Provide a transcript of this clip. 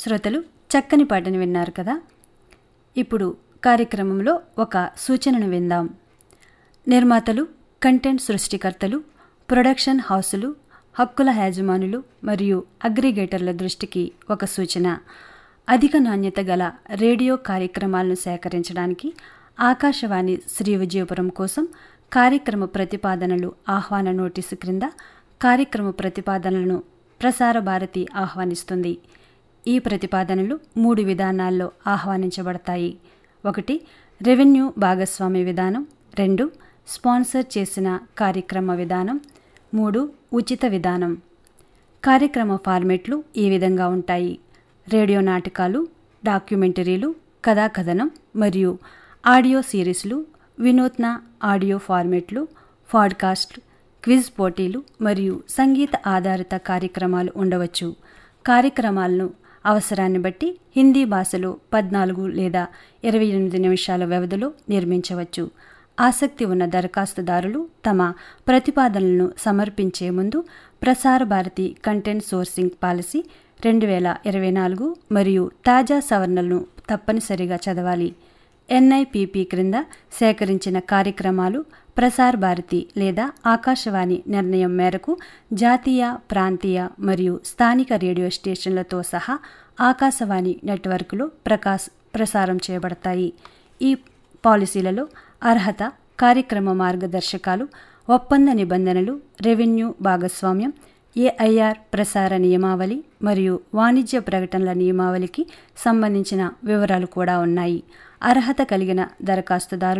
శ్రోతలు చక్కని పాటను విన్నారు కదా ఇప్పుడు కార్యక్రమంలో ఒక సూచనను విందాం నిర్మాతలు కంటెంట్ సృష్టికర్తలు ప్రొడక్షన్ హౌసులు హక్కుల యాజమానులు మరియు అగ్రిగేటర్ల దృష్టికి ఒక సూచన అధిక నాణ్యత గల రేడియో కార్యక్రమాలను సేకరించడానికి ఆకాశవాణి శ్రీ విజయపురం కోసం కార్యక్రమ ప్రతిపాదనలు ఆహ్వాన నోటీసు క్రింద కార్యక్రమ ప్రతిపాదనలను ప్రసార భారతి ఆహ్వానిస్తుంది ఈ ప్రతిపాదనలు మూడు విధానాల్లో ఆహ్వానించబడతాయి ఒకటి రెవెన్యూ భాగస్వామ్య విధానం రెండు స్పాన్సర్ చేసిన కార్యక్రమ విధానం మూడు ఉచిత విధానం కార్యక్రమ ఫార్మెట్లు ఈ విధంగా ఉంటాయి రేడియో నాటకాలు డాక్యుమెంటరీలు కథాకథనం మరియు ఆడియో సిరీస్లు వినూత్న ఆడియో ఫార్మెట్లు పాడ్కాస్ట్ క్విజ్ పోటీలు మరియు సంగీత ఆధారిత కార్యక్రమాలు ఉండవచ్చు కార్యక్రమాలను అవసరాన్ని బట్టి హిందీ భాషలో పద్నాలుగు లేదా ఇరవై ఎనిమిది నిమిషాల వ్యవధిలో నిర్మించవచ్చు ఆసక్తి ఉన్న దరఖాస్తుదారులు తమ ప్రతిపాదనలను సమర్పించే ముందు ప్రసార భారతి కంటెంట్ సోర్సింగ్ పాలసీ రెండు వేల ఇరవై నాలుగు మరియు తాజా సవరణలను తప్పనిసరిగా చదవాలి ఎన్ఐపిపి క్రింద సేకరించిన కార్యక్రమాలు ప్రసార్ భారతి లేదా ఆకాశవాణి నిర్ణయం మేరకు జాతీయ ప్రాంతీయ మరియు స్థానిక రేడియో స్టేషన్లతో సహా ఆకాశవాణి నెట్వర్క్లో ప్రకాశ్ ప్రసారం చేయబడతాయి ఈ పాలసీలలో అర్హత కార్యక్రమ మార్గదర్శకాలు ఒప్పంద నిబంధనలు రెవెన్యూ భాగస్వామ్యం ఏఐఆర్ ప్రసార నియమావళి మరియు వాణిజ్య ప్రకటనల నియమావళికి సంబంధించిన వివరాలు కూడా ఉన్నాయి అర్హత కలిగిన దరఖాస్తుదారులు